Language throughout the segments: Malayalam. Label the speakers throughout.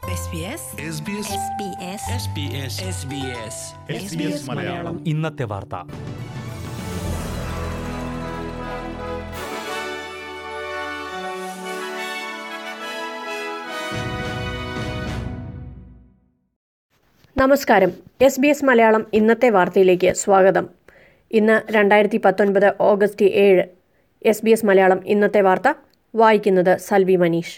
Speaker 1: SBS
Speaker 2: SBS
Speaker 3: SBS
Speaker 4: മലയാളം
Speaker 3: ഇന്നത്തെ വാർത്ത
Speaker 5: നമസ്കാരം എസ് ബി എസ് മലയാളം ഇന്നത്തെ വാർത്തയിലേക്ക് സ്വാഗതം ഇന്ന് രണ്ടായിരത്തി പത്തൊൻപത് ഓഗസ്റ്റ് ഏഴ് എസ് ബി എസ് മലയാളം ഇന്നത്തെ വാർത്ത വായിക്കുന്നത് സൽവി മനീഷ്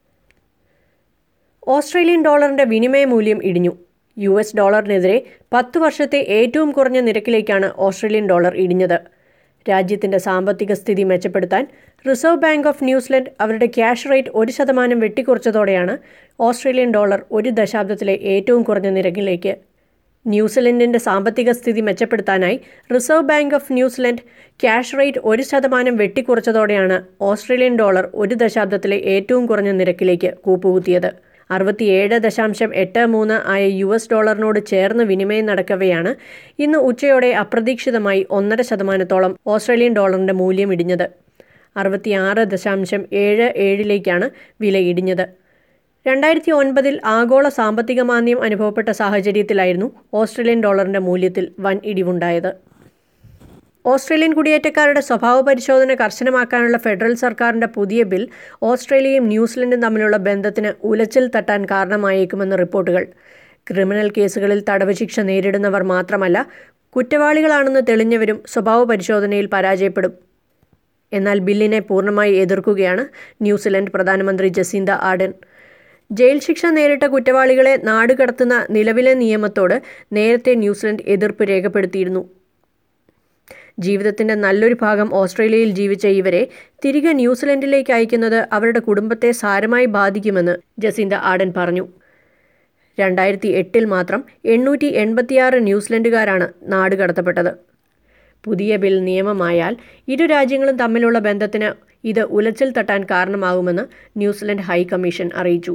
Speaker 5: ഓസ്ട്രേലിയൻ ഡോളറിന്റെ വിനിമയ മൂല്യം ഇടിഞ്ഞു യു എസ് ഡോളറിനെതിരെ പത്ത് വർഷത്തെ ഏറ്റവും കുറഞ്ഞ നിരക്കിലേക്കാണ് ഓസ്ട്രേലിയൻ ഡോളർ ഇടിഞ്ഞത് രാജ്യത്തിന്റെ സാമ്പത്തിക സ്ഥിതി മെച്ചപ്പെടുത്താൻ റിസർവ് ബാങ്ക് ഓഫ് ന്യൂസിലൻഡ് അവരുടെ ക്യാഷ് റേറ്റ് ഒരു ശതമാനം വെട്ടിക്കുറച്ചതോടെയാണ് ഓസ്ട്രേലിയൻ ഡോളർ ഒരു ദശാബ്ദത്തിലെ ഏറ്റവും കുറഞ്ഞ നിരക്കിലേക്ക് ന്യൂസിലൻഡിന്റെ സാമ്പത്തിക സ്ഥിതി മെച്ചപ്പെടുത്താനായി Reserve Bank of New Zealand cash rate ഒരു ശതമാനം വെട്ടിക്കുറച്ചതോടെയാണ് ഓസ്ട്രേലിയൻ ഡോളർ ഒരു ദശാബ്ദത്തിലെ ഏറ്റവും കുറഞ്ഞ നിരക്കിലേക്ക് കൂപ്പുകുത്തിയത് അറുപത്തിയേഴ് ദശാംശം എട്ട് മൂന്ന് ആയ യു എസ് ഡോളറിനോട് ചേർന്ന് വിനിമയം നടക്കവെയാണ് ഇന്ന് ഉച്ചയോടെ അപ്രതീക്ഷിതമായി ഒന്നര ശതമാനത്തോളം ഓസ്ട്രേലിയൻ ഡോളറിന്റെ മൂല്യം ഇടിഞ്ഞത് അറുപത്തിയാറ് ദശാംശം ഏഴ് ഏഴിലേക്കാണ് വില ഇടിഞ്ഞത് രണ്ടായിരത്തി ഒൻപതിൽ ആഗോള സാമ്പത്തിക മാന്ദ്യം അനുഭവപ്പെട്ട സാഹചര്യത്തിലായിരുന്നു ഓസ്ട്രേലിയൻ ഡോളറിന്റെ മൂല്യത്തിൽ വൻ ഇടിവുണ്ടായത് ഓസ്ട്രേലിയൻ കുടിയേറ്റക്കാരുടെ സ്വഭാവ പരിശോധന കർശനമാക്കാനുള്ള ഫെഡറൽ സർക്കാരിന്റെ പുതിയ ബിൽ ഓസ്ട്രേലിയയും ന്യൂസിലൻഡും തമ്മിലുള്ള ബന്ധത്തിന് ഉലച്ചിൽ തട്ടാൻ കാരണമായേക്കുമെന്ന് റിപ്പോർട്ടുകൾ ക്രിമിനൽ കേസുകളിൽ തടവ് ശിക്ഷ നേരിടുന്നവർ മാത്രമല്ല കുറ്റവാളികളാണെന്ന് തെളിഞ്ഞവരും സ്വഭാവ പരിശോധനയിൽ പരാജയപ്പെടും എന്നാൽ ബില്ലിനെ പൂർണ്ണമായി എതിർക്കുകയാണ് ന്യൂസിലൻഡ് പ്രധാനമന്ത്രി ജസീന്ത ആഡൻ ജയിൽ ശിക്ഷ നേരിട്ട കുറ്റവാളികളെ നാടുകടത്തുന്ന നിലവിലെ നിയമത്തോട് നേരത്തെ ന്യൂസിലൻഡ് എതിർപ്പ് രേഖപ്പെടുത്തിയിരുന്നു ജീവിതത്തിന്റെ നല്ലൊരു ഭാഗം ഓസ്ട്രേലിയയിൽ ജീവിച്ച ഇവരെ തിരികെ ന്യൂസിലൻഡിലേക്ക് അയക്കുന്നത് അവരുടെ കുടുംബത്തെ സാരമായി ബാധിക്കുമെന്ന് ജസീന്ത ആഡൻ പറഞ്ഞു രണ്ടായിരത്തി എട്ടിൽ മാത്രം എണ്ണൂറ്റി എൺപത്തിയാറ് ന്യൂസിലൻഡുകാരാണ് നാട് കടത്തപ്പെട്ടത് പുതിയ ബിൽ നിയമമായാൽ ഇരു രാജ്യങ്ങളും തമ്മിലുള്ള ബന്ധത്തിന് ഇത് ഉലച്ചിൽ തട്ടാൻ കാരണമാകുമെന്ന് ന്യൂസിലൻഡ് ഹൈക്കമ്മീഷൻ അറിയിച്ചു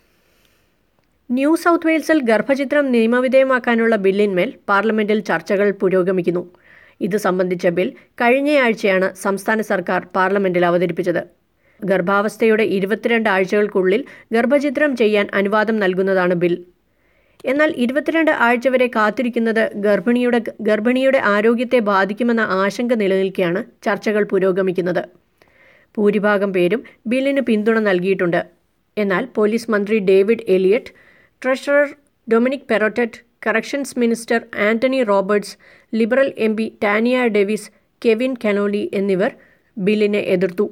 Speaker 5: ന്യൂ സൗത്ത് വെയിൽസിൽ ഗർഭചിത്രം നിയമവിധേയമാക്കാനുള്ള ബില്ലിന്മേൽ പാർലമെന്റിൽ ചർച്ചകൾ പുരോഗമിക്കുന്നു ഇത് സംബന്ധിച്ച ബിൽ കഴിഞ്ഞയാഴ്ചയാണ് സംസ്ഥാന സർക്കാർ പാർലമെന്റിൽ അവതരിപ്പിച്ചത് ഗർഭാവസ്ഥയുടെ ഇരുപത്തിരണ്ട് ആഴ്ചകൾക്കുള്ളിൽ ഗർഭചിത്രം ചെയ്യാൻ അനുവാദം നൽകുന്നതാണ് ബിൽ എന്നാൽ ഇരുപത്തിരണ്ട് ആഴ്ച വരെ കാത്തിരിക്കുന്നത് ഗർഭിണിയുടെ ഗർഭിണിയുടെ ആരോഗ്യത്തെ ബാധിക്കുമെന്ന ആശങ്ക നിലനിൽക്കെയാണ് ചർച്ചകൾ പുരോഗമിക്കുന്നത് ഭൂരിഭാഗം പേരും ബില്ലിന് പിന്തുണ നൽകിയിട്ടുണ്ട് എന്നാൽ പോലീസ് മന്ത്രി David Elliott treasurer Dominic Perrottet corrections minister Anthony Roberts Liberal M P Tanya Davies Kevin Conolly എന്നിവർ ബില്ലിനെ എതിർത്തു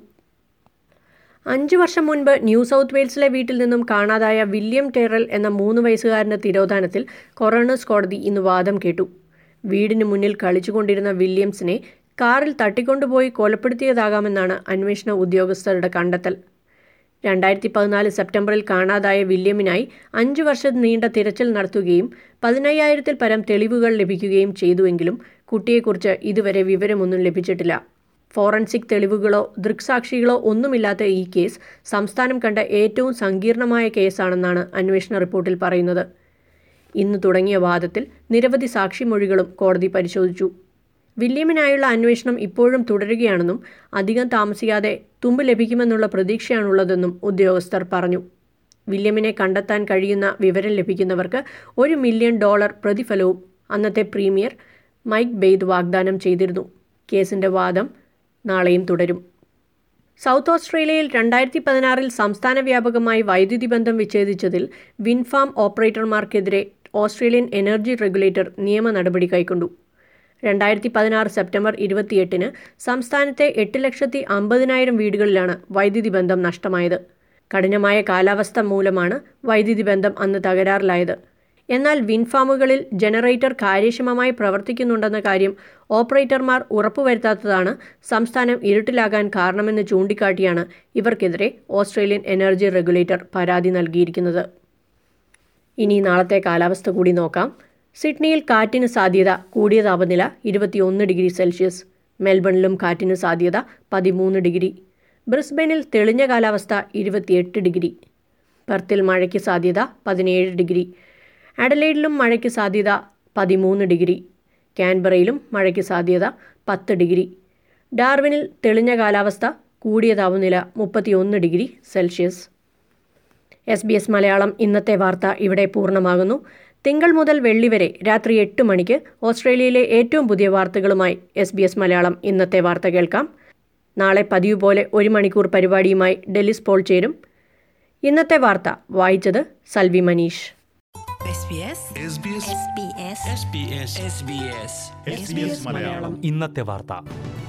Speaker 5: അഞ്ചു വർഷം മുൻപ് ന്യൂ സൗത്ത് വെയിൽസിലെ വീട്ടിൽ നിന്നും കാണാതായ വില്യം ടെറൽ എന്ന മൂന്ന് വയസ്സുകാരന്റെ തിരോധാനത്തിൽ കൊറോണേഴ്സ് കോടതി ഇന്ന് വാദം കേട്ടു വീടിന് മുന്നിൽ കളിച്ചുകൊണ്ടിരുന്ന വില്യംസിനെ കാറിൽ തട്ടിക്കൊണ്ടുപോയി കൊലപ്പെടുത്തിയതാകാമെന്നാണ് അന്വേഷണ ഉദ്യോഗസ്ഥരുടെ കണ്ടെത്തൽ രണ്ടായിരത്തി പതിനാല് സെപ്റ്റംബറിൽ കാണാതായ വില്യമിനായി അഞ്ചു വർഷം നീണ്ട തിരച്ചിൽ നടത്തുകയും പതിനയ്യായിരത്തിൽ പരം തെളിവുകൾ ലഭിക്കുകയും ചെയ്തുവെങ്കിലും കുട്ടിയെക്കുറിച്ച് ഇതുവരെ വിവരമൊന്നും ലഭിച്ചിട്ടില്ല ഫോറൻസിക് തെളിവുകളോ ദൃക്സാക്ഷികളോ ഒന്നുമില്ലാത്ത ഈ കേസ് സംസ്ഥാനം കണ്ട ഏറ്റവും സങ്കീർണമായ കേസാണെന്നാണ് അന്വേഷണ റിപ്പോർട്ടിൽ പറയുന്നത് ഇന്ന് തുടങ്ങിയ വാദത്തിൽ നിരവധി സാക്ഷിമൊഴികളും കോടതി പരിശോധിച്ചു വില്യമിനായുള്ള അന്വേഷണം ഇപ്പോഴും തുടരുകയാണെന്നും അധികം താമസിയാതെ തുമ്പ് ലഭിക്കുമെന്നുള്ള പ്രതീക്ഷയാണുള്ളതെന്നും ഉദ്യോഗസ്ഥർ പറഞ്ഞു വില്യമിനെ കണ്ടെത്താൻ കഴിയുന്ന വിവരം ലഭിക്കുന്നവർക്ക് ഒരു മില്യൺ ഡോളർ പ്രതിഫലവും അന്നത്തെ പ്രീമിയർ മൈക്ക് ബെയ്ദ് വാഗ്ദാനം ചെയ്തിരുന്നു കേസിന്റെ വാദം നാളെയും തുടരും സൗത്ത് ഓസ്ട്രേലിയയിൽ രണ്ടായിരത്തി പതിനാറിൽ സംസ്ഥാന വ്യാപകമായി വൈദ്യുതി ബന്ധം വിച്ഛേദിച്ചതിൽ വിൻഫാം ഓപ്പറേറ്റർമാർക്കെതിരെ ഓസ്ട്രേലിയൻ എനർജി റെഗുലേറ്റർ നിയമ നടപടി കൈക്കൊണ്ടു രണ്ടായിരത്തി പതിനാറ് സെപ്റ്റംബർ ഇരുപത്തിയെട്ടിന് സംസ്ഥാനത്തെ എട്ട് ലക്ഷത്തി അമ്പതിനായിരം വീടുകളിലാണ് വൈദ്യുതി ബന്ധം നഷ്ടമായത് കഠിനമായ കാലാവസ്ഥ മൂലമാണ് വൈദ്യുതി ബന്ധം അന്ന് തകരാറിലായത് എന്നാൽ വിൻഫാമുകളിൽ ജനറേറ്റർ കാര്യക്ഷമമായി പ്രവർത്തിക്കുന്നുണ്ടെന്ന കാര്യം ഓപ്പറേറ്റർമാർ ഉറപ്പുവരുത്താത്തതാണ് സംസ്ഥാനം ഇരുട്ടിലാകാൻ കാരണമെന്ന് ചൂണ്ടിക്കാട്ടിയാണ് ഇവർക്കെതിരെ ഓസ്ട്രേലിയൻ എനർജി റെഗുലേറ്റർ പരാതി നൽകിയിരിക്കുന്നത് ഇനി നാളത്തെ കാലാവസ്ഥ കൂടി നോക്കാം സിഡ്നിയിൽ കാറ്റിന് സാധ്യത കൂടിയ താപനില ഇരുപത്തിയൊന്ന് ഡിഗ്രി സെൽഷ്യസ് മെൽബണിലും കാറ്റിന് സാധ്യത പതിമൂന്ന് ഡിഗ്രി ബ്രിസ്ബനിൽ തെളിഞ്ഞ കാലാവസ്ഥ ഇരുപത്തിയെട്ട് ഡിഗ്രി പെർത്തിൽ മഴയ്ക്ക് സാധ്യത പതിനേഴ് ഡിഗ്രി അഡലൈഡിലും മഴയ്ക്ക് സാധ്യത പതിമൂന്ന് ഡിഗ്രി കാൻബറയിലും മഴയ്ക്ക് സാധ്യത പത്ത് ഡിഗ്രി ഡാർവിനിൽ തെളിഞ്ഞ കാലാവസ്ഥ കൂടിയ താപനില മുപ്പത്തിയൊന്ന് degree Celsius S B S Malayalam ഇന്നത്തെ വാർത്ത ഇവിടെ പൂർണ്ണമാകുന്നു തിങ്കൾ മുതൽ വെള്ളി വരെ രാത്രി എട്ട് മണിക്ക് ഓസ്ട്രേലിയയിലെ ഏറ്റവും പുതിയ വാർത്തകളുമായി എസ് ബി എസ് മലയാളം ഇന്നത്തെ വാർത്ത കേൾക്കാം നാളെ പതിവ് പോലെ ഒരു മണിക്കൂർ പരിപാടിയുമായി ഡെലിസ് പോൾ ചേരും ഇന്നത്തെ വാർത്ത വായിച്ചത് Salvi Manish
Speaker 1: SBS
Speaker 2: SBS
Speaker 1: SBS
Speaker 2: SBS
Speaker 3: SBS
Speaker 2: SBS
Speaker 3: Malayalam
Speaker 4: ഇന്നത്തെ വാർത്ത